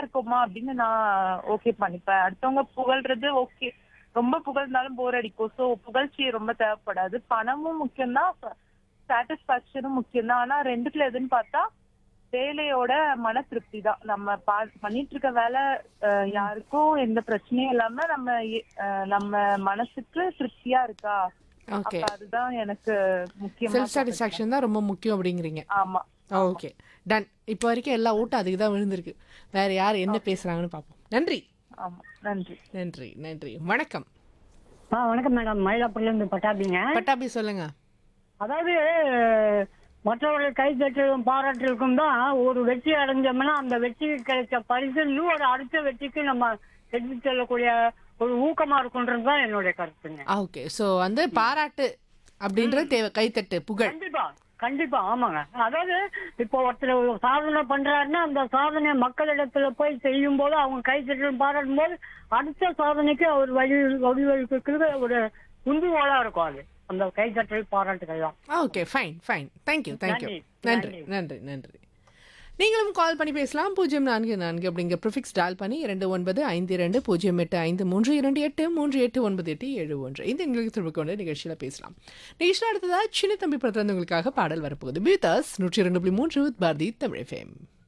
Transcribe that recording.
இருக்கோமா அப்படின்னு நான் ஓகே பண்ணிப்பேன் அடுத்தவங்க புகழ்றது ஓகே ரொம்ப புகழ்ந்தாலும் போர் அடிக்கும் சோ புகழ்ச்சி ரொம்ப தேவைப்படாது பணமும் முக்கியம்தான் சாட்டிஸ்பாக்சனும் முக்கியம்தான் ஆனா ரெண்டுத்துல எதுன்னு பார்த்தா வேலையோட மன திருப்தி தான் நம்ம பா- பண்ணிட்டு இருக்க வேலை அஹ், யாருக்கும் எந்த பிரச்சனையும் இல்லாம நம்ம எ- அஹ், நம்ம மனசுக்கு திருப்தியா இருக்கா ஓகே அப்ப அதுதான் எனக்கு முக்கியமா செல்ஃப் சாட்டிஸ்ஃபேக்ஷன் தான் ரொம்ப முக்கியம் அப்படிங்கிறீங்க ஆமா ஓகே டன் இப்போ வரைக்கும் எல்லா ஓட்டும் அதுக்கு தான் விழுந்திருக்கு வேற யார் என்ன பேசுறாங்கன்னு பார்ப்போம் நன்றி ஆமா நன்றி நன்றி நன்றி வணக்கம் ஆ வணக்கம் மேடம் மயிலாப்பூர்லேருந்து பட்டாபிங்க பட்டாபி சொல்லுங்க அதாவது மற்றவர்கள் கை தட்டலும் பாராட்டலுக்கும் தான் ஒரு வெற்றி அடைஞ்சோம்னா அந்த வெற்றிக்கு கிடைச்ச பரிசு இன்னும் ஒரு அடுத்த வெற்றிக்கு நம்ம எடுத்து செல்லக்கூடிய ஒரு ஊக்கமா இருக்குன்றது தான் என்னுடைய கருத்துங்க ஓகே ஸோ வந்து பாராட்டு அப்படின்றது தேவை கைத்தட்டு புகழ் கண்டிப்பா கண்டிப்பா ஆமாங்க அதாவது இப்போ ஒருத்தர் ஒரு சாதனை பண்றாருன்னா அந்த சாதனை மக்களிடத்துல போய் செய்யும் போது அவங்க கை தட்டலும் பாராட்டும் போது அடுத்த சாதனைக்கு அவர் வழி வழிவகுக்கிறது ஒரு உந்துகோலா இருக்கும் அது அந்த கை தட்டல் பாராட்டுகள் தான் okay fine fine thank you thank you நன்றி, நன்றி நன்றி நன்றி நீங்களும் கால் பண்ணி பேசலாம் பூஜ்ஜியம் நான்கு நான்கு அப்படிங்கிற ப்ரிஃபிக்ஸ் டால் பண்ணி இரண்டு ஒன்பது ஐந்து இரண்டு பூஜ்ஜியம் எட்டு ஐந்து மூன்று இரண்டு எட்டு மூன்று எட்டு ஒன்பது எட்டு ஏழு ஒன்று இந்த எங்களுக்கு திரும்ப கொண்டு நிகழ்ச்சியில் பேசலாம் நிகழ்ச்சியில் அடுத்ததாக சின்ன தம்பி பிரதிநிதிகளுக்காக பாடல் வரப்போகுது பீதாஸ் நூற்றி இரண்டு புள்ளி மூன்று பாரதி தமிழ் ஃபேம்